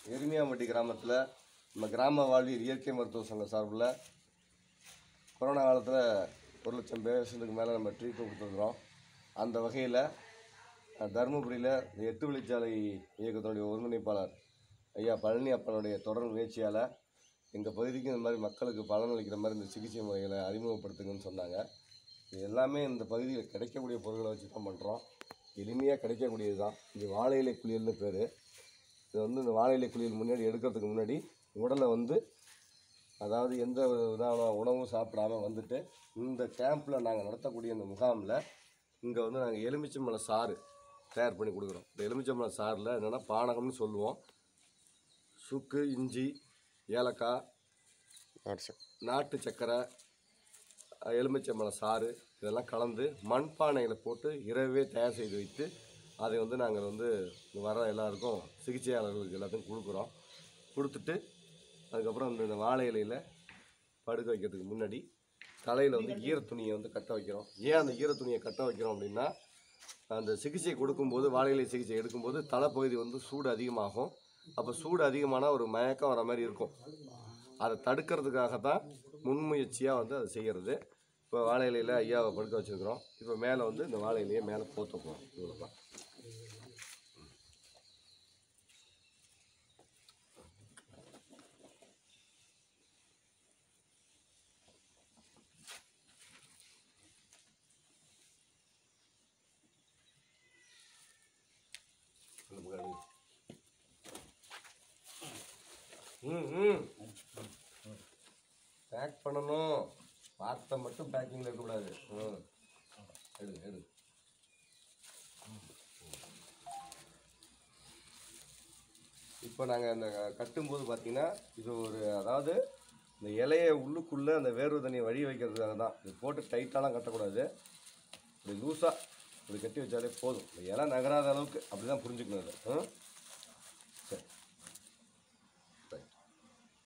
எருமியாம்பட்டி கிராமத்தில் நம்ம கிராம வாழ்வியல் இயற்கை மருத்துவ சங்கம் சார்பில் கொரோனா காலத்தில் ஒரு லட்சம் பேஷண்ட்டுக்கு மேலே நம்ம ட்ரீட்மெண்ட் கொடுத்துருக்குறோம் அந்த வகையில் தருமபுரியில் இந்த எட்டு வழிச்சாலை இயக்கத்தினுடைய ஒருங்கிணைப்பாளர் ஐயா பழனி அப்பனுடைய தொடர் முயற்சியால் எங்கள் பகுதிக்கு இந்த மாதிரி மக்களுக்கு பலனளிக்கிற மாதிரி இந்த சிகிச்சை முறைகளை அறிமுகப்படுத்துங்கன்னு சொன்னாங்க இது எல்லாமே இந்த பகுதியில் கிடைக்கக்கூடிய பொருட்களை வச்சு தான் பண்ணுறோம் எளிமையாக கிடைக்கக்கூடியது தான் இது வாழை இலை குளியல்னு பேர் இது வந்து இந்த வாழை இலை குளியல் முன்னாடி எடுக்கிறதுக்கு முன்னாடி உடலை வந்து அதாவது எந்த விதமான உணவும் சாப்பிடாம வந்துட்டு இந்த கேம்பில் நாங்கள் நடத்தக்கூடிய இந்த முகாமில் இங்கே வந்து நாங்கள் எலுமிச்சம்பழம் சாறு தயார் பண்ணி கொடுக்குறோம் இந்த எலுமிச்சம்பழம் சாறில் என்னென்னா பானகம்னு சொல்லுவோம் சுக்கு இஞ்சி ஏலக்காய் நாட்டு சக்கரை எலுமிச்சம்பழம் சாறு இதெல்லாம் கலந்து மண்பானையில் போட்டு இரவே தயார் செய்து வைத்து அதை வந்து நாங்கள் வந்து இங்க வர எல்லாருக்கும் சிகிச்சையாளர்களுக்கு எல்லாத்துக்கும் கொடுக்குறோம் கொடுத்துட்டு அதுக்கப்புறம் இந்த இந்த வாழை இலையில் படுக்க வைக்கிறதுக்கு முன்னாடி தலையில் வந்து ஈரத்துணியை வந்து கட்ட வைக்கிறோம் ஏன் அந்த ஈரத்துணியை கட்ட வைக்கிறோம் அப்படின்னா அந்த சிகிச்சை கொடுக்கும்போது வாழை இலை சிகிச்சை எடுக்கும்போது தலைப்பகுதி வந்து சூடு அதிகமாகும் அப்போ சூடு அதிகமானால் ஒரு மயக்கம் வர மாதிரி இருக்கும் அதை தடுக்கிறதுக்காக தான் முன்முயற்சியாக வந்து அதை செய்கிறது இப்போ வாழை இலையில் ஐயாவை படுக்க வச்சுருக்கிறோம் இப்போ மேலே வந்து இந்த வாழை இலையை மேலே போத்த போகிறோம் இவ்வளோதான் இந்த பக்கம் எடு. ம் ம் பேக் பண்ணணும் வார்த்தை மட்டும் பேக்கிங்கில் இருக்கக்கூடாது ம் எடு எடு இப்போ நாங்கள் இந்த கட்டும்போது பார்த்தீங்கன்னா இது ஒரு அதாவது இந்த இலையை உள்ளுக்குள்ளே அந்த வேர்வை தண்ணியை வழி வைக்கிறதுக்காக தான் இது போட்டு டைட்டாலாம் கட்டக்கூடாது இப்படி லூஸாக இப்படி கட்டி வச்சாலே போதும் இந்த இலை நகராத அளவுக்கு அப்படி தான் புரிஞ்சுக்கணும் அது ம் சரி